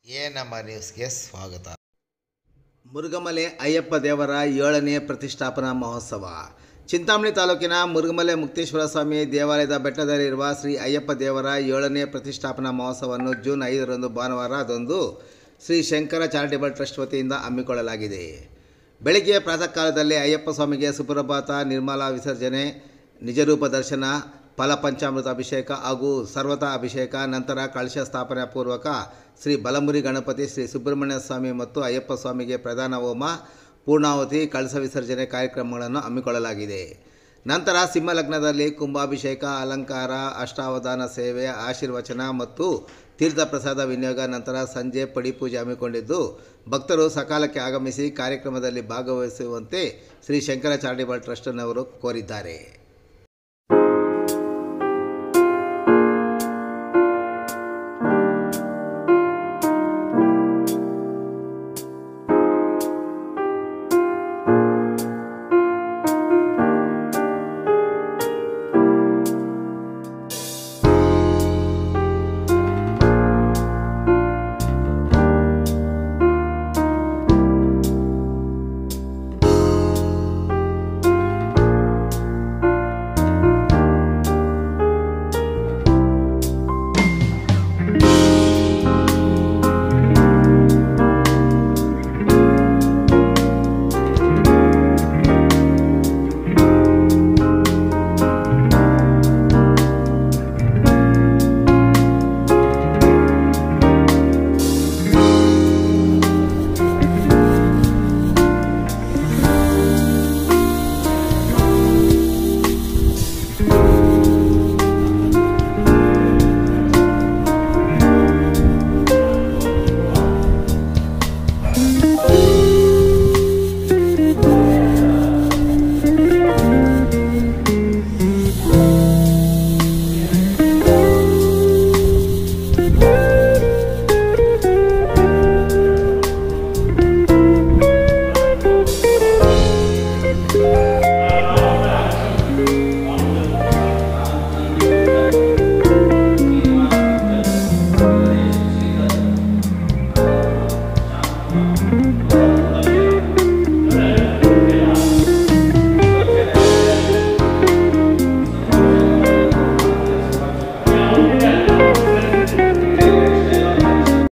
A ನಮ್ಮ ನ್ಯೂಸ್ಗೆ ಸ್ವಾಗತ ಮುರುಗಮಲೆ ಅಯ್ಯಪ್ಪ ದೇವರ ಏಳನೇ ಪ್ರತಿಷ್ಠಾಪನಾ ಮಹೋತ್ಸವ ಚಿಂತಾಮಣಿ ತಾಲೂಕಿನ ಮುರುಗಮಲೆ ಮುಕ್ತೇಶ್ವರ ಸ್ವಾಮಿ ದೇವಾಲಯದ ಬೆಟ್ಟದಲ್ಲಿರುವ ಶ್ರೀ ಅಯ್ಯಪ್ಪ ದೇವರ ಏಳನೇ ಪ್ರತಿಷ್ಠಾಪನಾ ಮಹೋತ್ಸವವನ್ನು ಜೂನ್ ಐದರಂದು ಭಾನುವಾರ ಅದೊಂದು ಶ್ರೀ ಶಂಕರ ಚಾರಿಟೇಬಲ್ ಟ್ರಸ್ಟ್ ವತಿಯಿಂದ ಹಮ್ಮಿಕೊಳ್ಳಲಾಗಿದೆ ಬೆಳಗ್ಗೆ ಪ್ರಾತಃ ಕಾಲದಲ್ಲಿ ಅಯ್ಯಪ್ಪ ಸ್ವಾಮಿಗೆ ಸುಪ್ರಭಾತ ನಿರ್ಮಲಾ ವಿಸರ್ಜನೆ ನಿಜರೂಪ ದರ್ಶನ ಫಲ ಪಂಚಾಮೃತ ಅಭಿಷೇಕ ಹಾಗೂ ಸರ್ವತ ಅಭಿಷೇಕ ನಂತರ ಕಳಶ ಸ್ಥಾಪನೆ ಪೂರ್ವಕ ಶ್ರೀ ಬಲಮುರಿ ಗಣಪತಿ ಶ್ರೀ ಸುಬ್ರಹ್ಮಣ್ಯ ಸ್ವಾಮಿ ಮತ್ತು ಅಯ್ಯಪ್ಪ ಸ್ವಾಮಿಗೆ ಪ್ರಧಾನ ಹೋಮ ಪೂರ್ಣಾವತಿ ಕಳಸ ವಿಸರ್ಜನೆ ಕಾರ್ಯಕ್ರಮಗಳನ್ನು ಹಮ್ಮಿಕೊಳ್ಳಲಾಗಿದೆ ನಂತರ ಸಿಂಹಲಗ್ನದಲ್ಲಿ ಕುಂಭಾಭಿಷೇಕ ಅಲಂಕಾರ ಅಷ್ಟಾವಧಾನ ಸೇವೆ ಆಶೀರ್ವಚನ ಮತ್ತು ತೀರ್ಥ ಪ್ರಸಾದ ವಿನಿಯೋಗ ನಂತರ ಸಂಜೆ ಪಡಿಪೂಜೆ ಹಮ್ಮಿಕೊಂಡಿದ್ದು ಭಕ್ತರು ಸಕಾಲಕ್ಕೆ ಆಗಮಿಸಿ ಕಾರ್ಯಕ್ರಮದಲ್ಲಿ ಭಾಗವಹಿಸುವಂತೆ ಶ್ರೀ ಶಂಕರ ಚಾರಿಟೇಬಲ್ ಟ್ರಸ್ಟ್ನವರು ಕೋರಿದ್ದಾರೆ